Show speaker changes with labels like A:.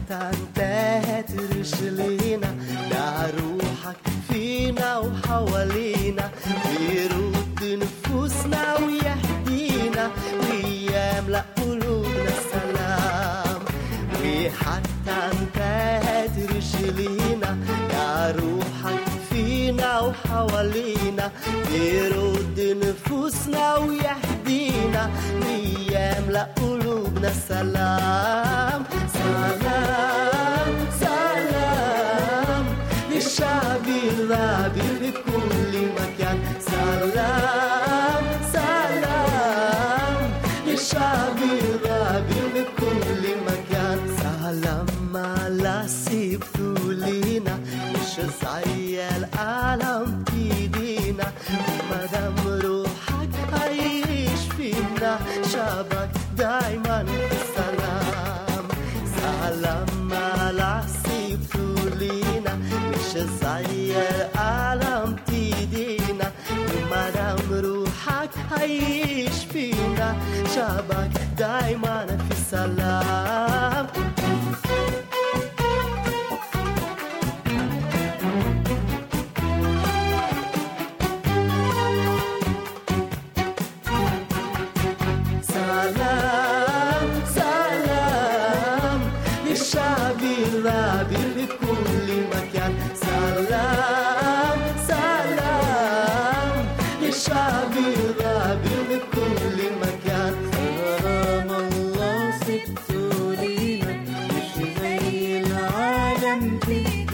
A: حتى انتهت رجلينا ده روحك فينا وحوالينا بيرد نفوسنا ويهدينا ويملأ قلوبنا السلام وحتى انتهت رجلينا يا روحك فينا وحوالينا بيرد نفوسنا ويهدينا ويملأ قلوبنا السلام سلام سلام للشعب الرابي بكل مكان سلام سلام للشعب الرابي بكل مكان سلام على سيبتو لينا مش زي العالم تيدينا مدام روحك عايش فينا شعبك دايما في السلام سلام على سيبتو لينا مش زي العالم تيدينا مدام روحك عايش فينا شعبك دايما في السلام سلام سلام للشعب الرابي بكل مكان سلام سلام للشعب الرابي بكل مكان
B: سلام الله سبته لينا مش زي العالم فينا